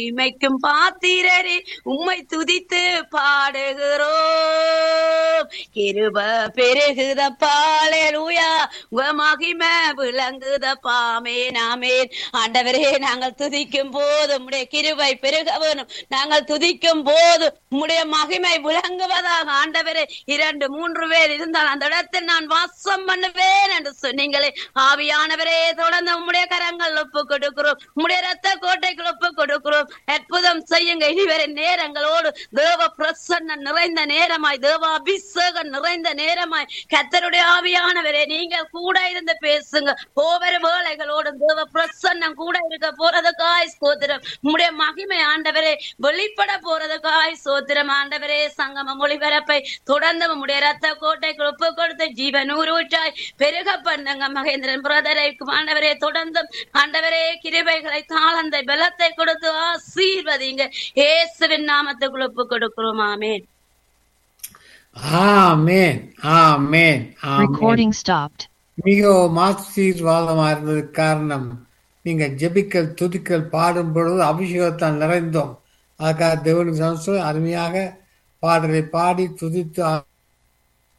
இமைக்கும் பாத்திரரே உம்மை துதித்து பாடுகிறோம் கிருப பெருகுதப்பாலேலூயா உங்க மகிமை விளங்குதப்பாமே நாமேன் ஆண்டவரே நாங்கள் துதிக்கும் போது உம்முடைய கிருபை பெருக வேணும் நாங்கள் துதிக்கும் போது உம்முடைய மகிமை விளங்குவதாக ஆண்டவரே இரண்டு மூன்று பேர் இருந்தால் அந்த இடத்தில் நான் வாசம் பண்ணுவேன் என்று சொன்னீங்களே ஆவியானவரே தொடர்ந்து உம்முடைய கரங்கள் ஒப்பு கொடுக்கிறோம் உம்முடைய ரத்த கோட்டைக்கு ஒப்பு கொடுக்கிறோம் அற்புதம் செய்யுங்க இனிவரை நேரங்களோடு தேவ பிரசன்னம் நிறைந்த நேரமாய் தேவ அபிஷேகம் நிறைந்த நேரமாய் கத்தருடைய ஆவியானவரே நீங்கள் கூட இருந்து பேசுங்க ஒவ்வொரு வேலைகளோடும் தேவ பிரசன்னம் கூட இருக்க போறதுக்காய் சோத்திரம் உம்முடைய மகிமை ஆண்டவரே வெளிப்பட போறதுக்காய் சோத்திரம் ஆண்டவரே சங்கம மொழிபரப்பை தொடர்ந்து உம்முடைய ரத்த கோட்டைக்கு ஒப்பு கொடுத்து ஜீவன் ஊரூற்றாய் பெருக பண்ணுங்க மகேந்திரன் பிரதரை ஆண்டவரே தொடர்ந்தும் ஆண்டவரே கிருபைகளை தாளந்தை பலத்தை கொடுத்து ஆசீர்வதிங்க இயேசுவின் நாமத்துக்குள் ஒப்பு கொடுக்கிறோம் ஆமென் ஆமேன் ஆமேன் ஆமேன் Recording stopped. மிகவும் ஆசீர்வாதமா இருந்ததுக்கு காரணம் நீங்க ஜெபிக்கல் துதிக்கல் பாடும் பொழுது அபிஷேகத்தால் நிறைந்தோம் அதுக்காக தேவனுக்கு சந்தோஷம் அருமையாக பாடலை பாடி துதித்து